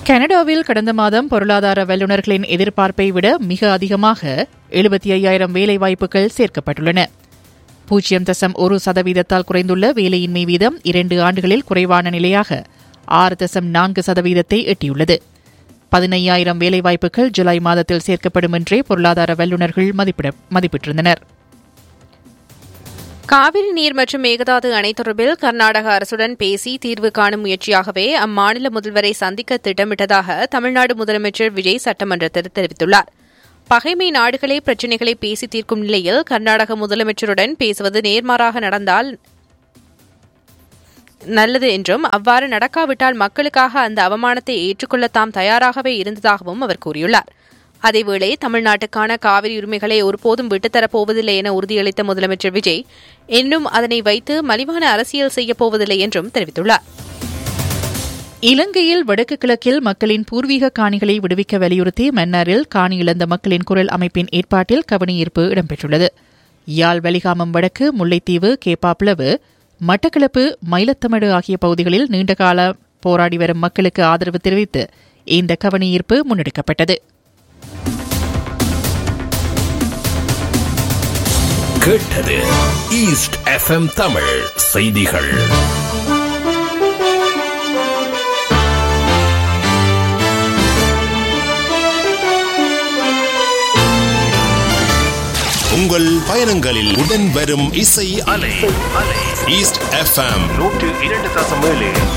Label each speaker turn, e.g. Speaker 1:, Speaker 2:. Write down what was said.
Speaker 1: கனடாவில் கடந்த மாதம் பொருளாதார வல்லுநர்களின் எதிர்பார்ப்பை விட மிக அதிகமாக எழுபத்தி ஐயாயிரம் வேலைவாய்ப்புகள் சேர்க்கப்பட்டுள்ளன பூஜ்ஜியம் தசம் ஒரு சதவீதத்தால் குறைந்துள்ள வேலையின்மை வீதம் இரண்டு ஆண்டுகளில் குறைவான நிலையாக ஆறு தசம் நான்கு சதவீதத்தை எட்டியுள்ளது பதினையாயிரம் வேலைவாய்ப்புகள் ஜூலை மாதத்தில் சேர்க்கப்படும் என்றே பொருளாதார வல்லுநர்கள் மதிப்பிட மதிப்பிட்டிருந்தனர்
Speaker 2: காவிரி நீர் மற்றும் மேகதாது அணை தொடர்பில் கர்நாடக அரசுடன் பேசி தீர்வு காணும் முயற்சியாகவே அம்மாநில முதல்வரை சந்திக்க திட்டமிட்டதாக தமிழ்நாடு முதலமைச்சர் விஜய் சட்டமன்றத்தில் தெரிவித்துள்ளார் பகைமை நாடுகளே பிரச்சினைகளை பேசி தீர்க்கும் நிலையில் கர்நாடக முதலமைச்சருடன் பேசுவது நேர்மாறாக நடந்தால் நல்லது என்றும் அவ்வாறு நடக்காவிட்டால் மக்களுக்காக அந்த அவமானத்தை ஏற்றுக்கொள்ள தாம் தயாராகவே இருந்ததாகவும் அவர் கூறியுள்ளார் அதேவேளை தமிழ்நாட்டுக்கான காவிரி உரிமைகளை ஒருபோதும் விட்டுத்தரப் போவதில்லை என உறுதியளித்த முதலமைச்சர் விஜய் இன்னும் அதனை வைத்து மலிவான அரசியல் செய்யப் போவதில்லை என்றும் தெரிவித்துள்ளார்
Speaker 1: இலங்கையில் வடக்கு கிழக்கில் மக்களின் பூர்வீக காணிகளை விடுவிக்க வலியுறுத்தி மன்னாரில் காணி இழந்த மக்களின் குரல் அமைப்பின் ஏற்பாட்டில் கவனஈர்ப்பு இடம்பெற்றுள்ளது யாழ் வலிகாமம் வடக்கு முல்லைத்தீவு கேப்பாப்பிளவு மட்டக்களப்பு மயிலத்தமடு ஆகிய பகுதிகளில் நீண்டகால போராடி வரும் மக்களுக்கு ஆதரவு தெரிவித்து இந்த கவனஈர்ப்பு முன்னெடுக்கப்பட்டது
Speaker 3: கேட்டது ஈஸ்ட் எஃப்எம் தமிழ் செய்திகள் உங்கள் பயணங்களில் உடன் வரும் இசை அலை ஈஸ்ட் எஃப்எம்
Speaker 4: நூற்று இரண்டு தசம் ஏழு